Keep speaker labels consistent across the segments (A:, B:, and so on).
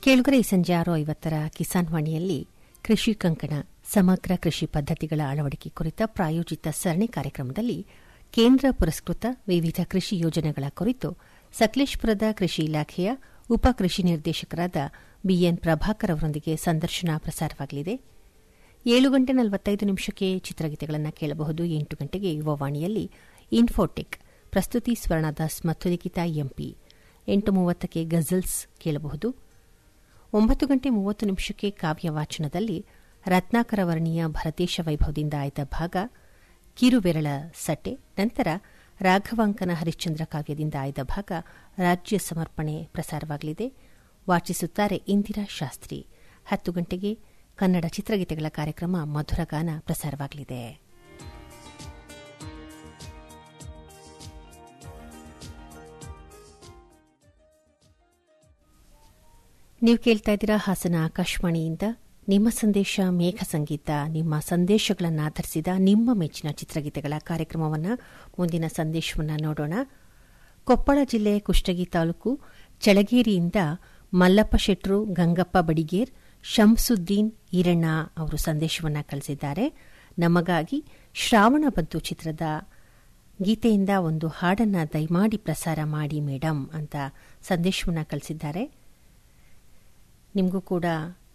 A: ಕೇಳುಗರೆ ಈ ಸಂಜೆ ಆರು ಐವತ್ತರ ಕಿಸಾನ್ ವಾಣಿಯಲ್ಲಿ ಕೃಷಿ ಕಂಕಣ ಸಮಗ್ರ ಕೃಷಿ ಪದ್ಧತಿಗಳ ಅಳವಡಿಕೆ ಕುರಿತ ಪ್ರಾಯೋಜಿತ ಸರಣಿ ಕಾರ್ಯಕ್ರಮದಲ್ಲಿ ಕೇಂದ್ರ ಪುರಸ್ಕೃತ ವಿವಿಧ ಕೃಷಿ ಯೋಜನೆಗಳ ಕುರಿತು ಸಕಲೇಶಪುರದ ಕೃಷಿ ಇಲಾಖೆಯ ಉಪ ಕೃಷಿ ನಿರ್ದೇಶಕರಾದ ಬಿಎನ್ ಪ್ರಭಾಕರ್ ಅವರೊಂದಿಗೆ ಸಂದರ್ಶನ ಪ್ರಸಾರವಾಗಲಿದೆ ಏಳು ಗಂಟೆ ನಲವತ್ತೈದು ನಿಮಿಷಕ್ಕೆ ಚಿತ್ರಗೀತೆಗಳನ್ನು ಕೇಳಬಹುದು ಎಂಟು ಗಂಟೆಗೆ ಯುವವಾಣಿಯಲ್ಲಿ ಇನ್ಫೋಟೆಕ್ ಪ್ರಸ್ತುತಿ ಸ್ವರ್ಣದಾಸ್ ಮತ್ತು ಲಿಖಿತಾ ಎಂಪಿ ಎಂಟು ಮೂವತ್ತಕ್ಕೆ ಗಜಲ್ಸ್ ಕೇಳಬಹುದು ಒಂಬತ್ತು ಗಂಟೆ ಮೂವತ್ತು ನಿಮಿಷಕ್ಕೆ ಕಾವ್ಯ ವಾಚನದಲ್ಲಿ ರತ್ನಾಕರ ವರ್ಣಿಯ ಭರತೇಶ ವೈಭವದಿಂದ ಆಯ್ದ ಭಾಗ ಕಿರುಬೆರಳ ಸಟೆ ನಂತರ ರಾಘವಾಂಕನ ಹರಿಶ್ಚಂದ್ರ ಕಾವ್ಯದಿಂದ ಆಯ್ದ ಭಾಗ ರಾಜ್ಯ ಸಮರ್ಪಣೆ ಪ್ರಸಾರವಾಗಲಿದೆ ವಾಚಿಸುತ್ತಾರೆ ಇಂದಿರಾ ಶಾಸ್ತ್ರಿ ಹತ್ತು ಗಂಟೆಗೆ ಕನ್ನಡ ಚಿತ್ರಗೀತೆಗಳ ಕಾರ್ಯಕ್ರಮ ಮಧುರಗಾನ ಪ್ರಸಾರವಾಗಲಿದೆ ನೀವು ಕೇಳ್ತಾ ಇದ್ದೀರಾ ಹಾಸನ ಆಕಾಶವಾಣಿಯಿಂದ ನಿಮ್ಮ ಸಂದೇಶ ಮೇಘ ಸಂಗೀತ ನಿಮ್ಮ ಸಂದೇಶಗಳನ್ನು ಆಧರಿಸಿದ ನಿಮ್ಮ ಮೆಚ್ಚಿನ ಚಿತ್ರಗೀತೆಗಳ ಕಾರ್ಯಕ್ರಮವನ್ನು ಮುಂದಿನ ಸಂದೇಶವನ್ನು ನೋಡೋಣ ಕೊಪ್ಪಳ ಜಿಲ್ಲೆ ಕುಷ್ಟಗಿ ತಾಲೂಕು ಚಳಗೇರಿಯಿಂದ ಮಲ್ಲಪ್ಪ ಶೆಟ್ರು ಗಂಗಪ್ಪ ಬಡಿಗೇರ್ ಶಂಸುದ್ದೀನ್ ಈರಣ್ಣ ಅವರು ಸಂದೇಶವನ್ನು ಕಳಿಸಿದ್ದಾರೆ ನಮಗಾಗಿ ಶ್ರಾವಣ ಬಂತು ಚಿತ್ರದ ಗೀತೆಯಿಂದ ಒಂದು ಹಾಡನ್ನು ದಯಮಾಡಿ ಪ್ರಸಾರ ಮಾಡಿ ಮೇಡಮ್ ಅಂತ ಸಂದೇಶವನ್ನು ಕಳಿಸಿದ್ದಾರೆ ನಿಮಗೂ ಕೂಡ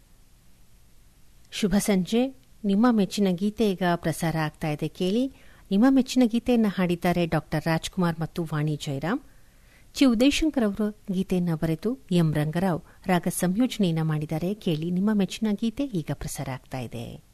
A: ಶುಭ ಸಂಜೆ ನಿಮ್ಮ ಮೆಚ್ಚಿನ ಗೀತೆ ಈಗ ಪ್ರಸಾರ ಆಗ್ತಾ ಇದೆ ಕೇಳಿ ನಿಮ್ಮ ಮೆಚ್ಚಿನ ಗೀತೆಯನ್ನು ಹಾಡಿದ್ದಾರೆ ಡಾಕ್ಟರ್ ರಾಜ್ಕುಮಾರ್ ಮತ್ತು ವಾಣಿ ಜಯರಾಮ್ ಚಿ ಉದಯಶಂಕರ್ ಅವರು ಗೀತೆಯನ್ನು ಬರೆದು ಎಂ ರಂಗರಾವ್ ರಾಗ ಸಂಯೋಜನೆಯನ್ನು ಮಾಡಿದ್ದಾರೆ ಕೇಳಿ ನಿಮ್ಮ ಮೆಚ್ಚಿನ ಗೀತೆ ಈಗ ಪ್ರಸಾರ ಆಗ್ತಾ ಇದೆ